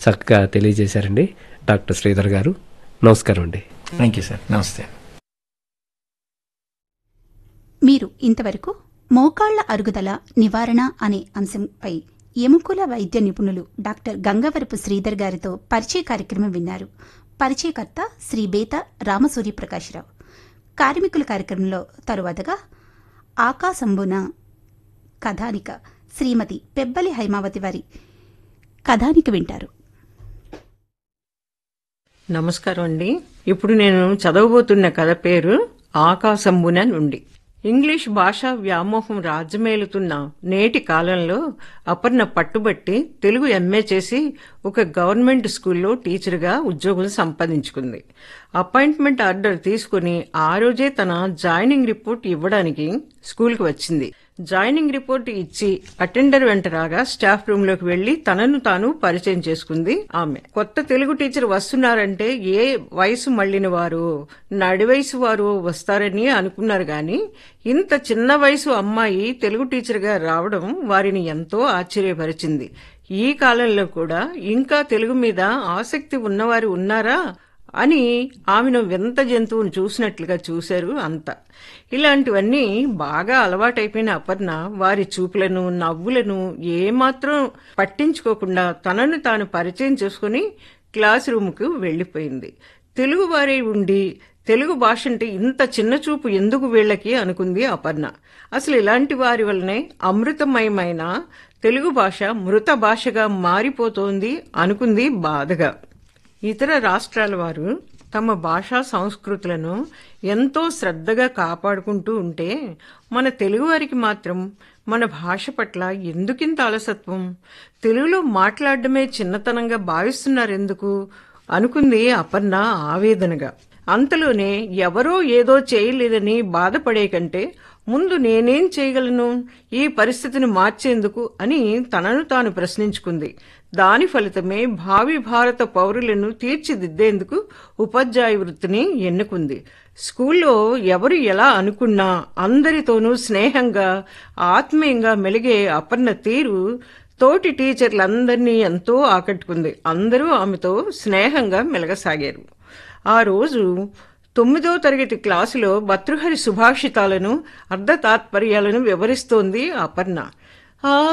చక్కగా తెలియజేశారండి డాక్టర్ శ్రీధర్ గారు నమస్కారం అండి థ్యాంక్ యూ సార్ నమస్తే మీరు ఇంతవరకు మోకాళ్ల అరుగుదల నివారణ అనే అంశంపై ఎముకల వైద్య నిపుణులు డాక్టర్ గంగవరపు శ్రీధర్ గారితో పరిచయ కార్యక్రమం విన్నారు పరిచయకర్త శ్రీ బేత రామసూర్య ప్రకాశ్రావు కార్మికుల కార్యక్రమంలో తరువాతగా ఆకాశంబున కథానిక శ్రీమతి పెబ్బలి హైమావతి వారి కథానిక వింటారు నమస్కారం అండి ఇప్పుడు నేను చదవబోతున్న కథ పేరు ఆకాశంబున నుండి ఇంగ్లీష్ భాషా వ్యామోహం రాజ్యమేలుతున్న నేటి కాలంలో అపర్ణ పట్టుబట్టి తెలుగు ఎంఏ చేసి ఒక గవర్నమెంట్ స్కూల్లో టీచర్గా ఉద్యోగం సంపాదించుకుంది అపాయింట్మెంట్ ఆర్డర్ తీసుకుని ఆ రోజే తన జాయినింగ్ రిపోర్ట్ ఇవ్వడానికి స్కూల్కి వచ్చింది జాయినింగ్ రిపోర్ట్ ఇచ్చి అటెండర్ వెంట రాగా స్టాఫ్ రూమ్ లోకి వెళ్లి తనను తాను పరిచయం చేసుకుంది ఆమె కొత్త తెలుగు టీచర్ వస్తున్నారంటే ఏ వయసు మళ్లిన వారు నడి వయసు వారు వస్తారని అనుకున్నారు గాని ఇంత చిన్న వయసు అమ్మాయి తెలుగు టీచర్ గా రావడం వారిని ఎంతో ఆశ్చర్యపరిచింది ఈ కాలంలో కూడా ఇంకా తెలుగు మీద ఆసక్తి ఉన్నవారు ఉన్నారా అని ఆమెను వింత జంతువును చూసినట్లుగా చూశారు అంతా ఇలాంటివన్నీ బాగా అలవాటైపోయిన అపర్ణ వారి చూపులను నవ్వులను ఏమాత్రం పట్టించుకోకుండా తనను తాను పరిచయం చేసుకుని క్లాస్ రూమ్కు వెళ్లిపోయింది తెలుగు వారే ఉండి తెలుగు భాష అంటే ఇంత చిన్న చూపు ఎందుకు వీళ్ళకి అనుకుంది అపర్ణ అసలు ఇలాంటి వారి వల్లనే అమృతమయమైన తెలుగు భాష మృత భాషగా మారిపోతోంది అనుకుంది బాధగా ఇతర రాష్ట్రాల వారు తమ భాషా సంస్కృతులను ఎంతో శ్రద్ధగా కాపాడుకుంటూ ఉంటే మన తెలుగువారికి మాత్రం మన భాష పట్ల ఎందుకింత అలసత్వం తెలుగులో మాట్లాడడమే చిన్నతనంగా భావిస్తున్నారెందుకు అనుకుంది అపర్ణ ఆవేదనగా అంతలోనే ఎవరో ఏదో చేయలేదని బాధపడే కంటే ముందు నేనేం చేయగలను ఈ పరిస్థితిని మార్చేందుకు అని తనను తాను ప్రశ్నించుకుంది దాని ఫలితమే భావి భారత పౌరులను తీర్చిదిద్దేందుకు ఉపాధ్యాయ వృత్తిని ఎన్నుకుంది స్కూల్లో ఎవరు ఎలా అనుకున్నా అందరితోనూ స్నేహంగా ఆత్మీయంగా మెలిగే అపర్ణ తీరు తోటి టీచర్లందరినీ ఎంతో ఆకట్టుకుంది అందరూ ఆమెతో స్నేహంగా మెలగసాగారు ఆ రోజు తొమ్మిదో తరగతి క్లాసులో భర్తృహరి సుభాషితాలను అర్ధ తాత్పర్యాలను వివరిస్తోంది అపర్ణ ఆ